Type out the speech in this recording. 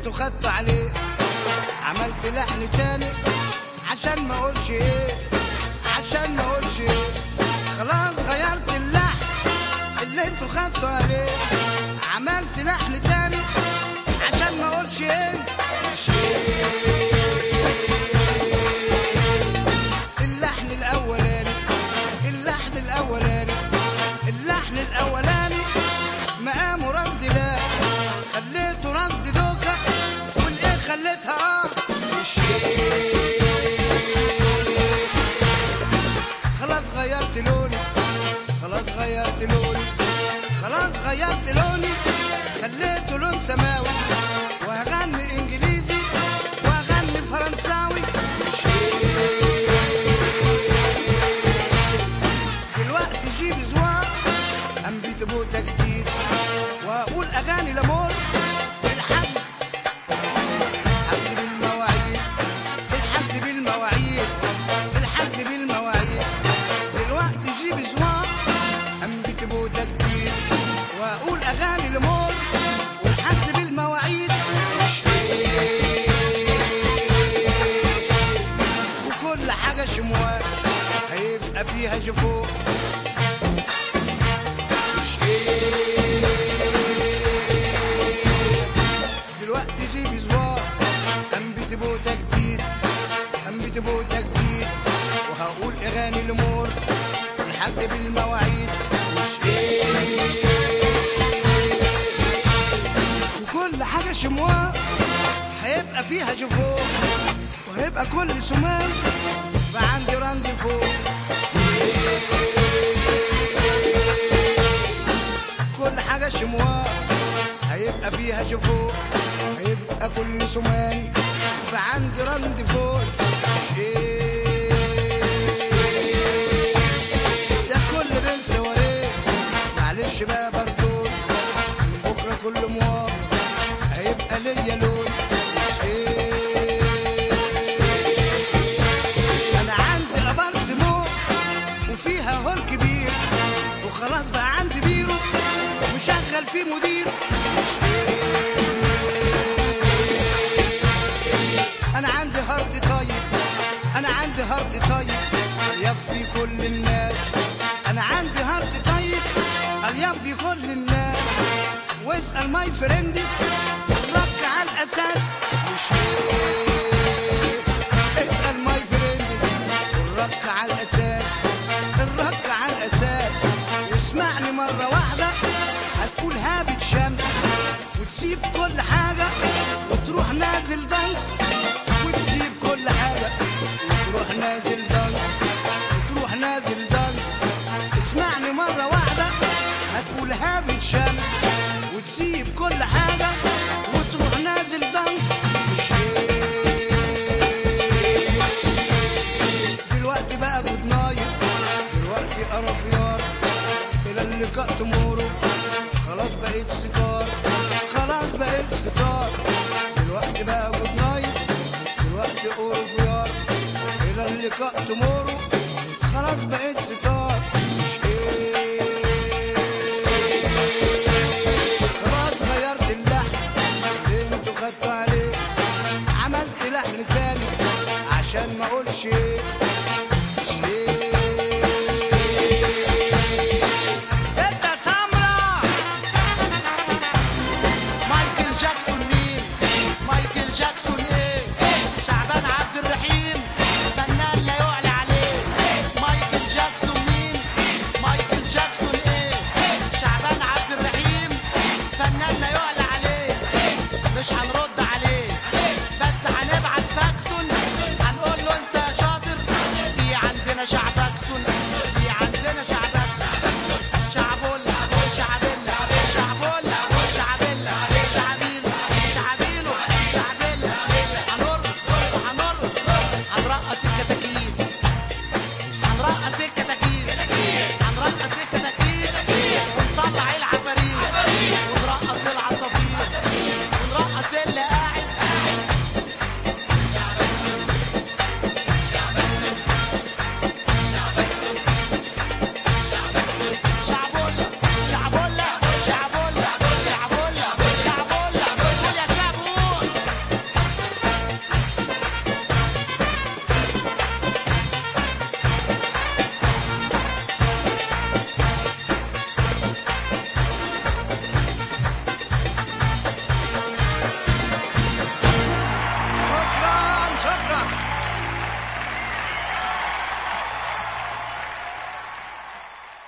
انتوا خدتوا عليه عملت لحن تاني عشان ما اقولش ايه عشان ما اقولش ايه خلاص غيرت اللحن اللي انتوا خدتوا عليه عملت لحن تاني عشان ما اقولش ايه مش إيه. اللحن الاولاني اللحن الاولاني اللحن الاولاني مقامه رصد لا خليته رصد دوكا والايه خليتها اه مش إيه. خلاص غيرت لوني خلاص غيرت لوني خلاص غيرت لوني خليته لون سماوي وهغني انجليزي وهغني فرنساوي مش دلوقتي جيب زوار ام بيتبوتا جديد واقول اغاني لامور بالحجز حجز بالمواعيد الحجز بالمواعيد الحجز بالمواعيد دلوقتي جيب زوار ام بيتبوتا جديد واقول اغاني لامور والحجز بالمواعيد مش وكل حاجه شموال هيبقى فيها جفوف مش ايه دلوقتي جيب زوار ام بتبوتا جديد ام بتبوتا جديد وهقول اغاني الامور والحسب المواعيد مش ايه وكل حاجه شموال هيبقى فيها جفوف وهيبقى كل سمان فعندي راندي فوق كل حاجة شمواه هيبقى فيها شفوق هيبقى كل سمان فعندي راندي فوق مش ايه ده كل بين سواريه معلش بقى بردون من بكرة كل موار هيبقى ليا لون مش ايه انا عندي ابارتمون وفيها هول كبير وخلاص بقى عندي بيرو وشغل فيه مدير مش إيه. انا عندي هارت طيب انا عندي هارت طيب يفي كل الناس انا عندي هارت طيب يفي كل الناس واسال ماي فريندز الرك على الاساس مش إيه. اسال ماي فريندز الرك على الاساس الرك على الاساس واسمعني مره واحده هتقول هابت شمس وتسيب كل حاجه وتروح نازل دانس وتسيب كل حاجه وتروح نازل دانس وتروح نازل دانس اسمعني مره واحده هتقول هابت شمس وتسيب كل حاجه وتروح نازل دانس مش إيه. دلوقتي بقى جود نايت دلوقتي قرفيار الى اللقاء تمورو خلاص بقيت سكار خلاص بقيت سكار دلوقتي بقى جود نايت دلوقتي قرفيار الى اللقاء تمورو خلاص بقيت ستار مش ايه خلاص غيرت اللحن اللي انتوا خدتوا عليه عملت لحن تاني عشان ما اقولش ايه مش ايه انت سمرة مايكل جاكسون مين مايكل جاكسون ايه شعبان عبد الرحيم فنان لا يعلى عليه مايكل جاكسون مين مايكل جاكسون ايه شعبان عبد الرحيم فنان لا يعلى عليه مش هنرد عليه بس هنبعت فاكسون هنقول له انت يا شاطر في عندنا شعب اكسون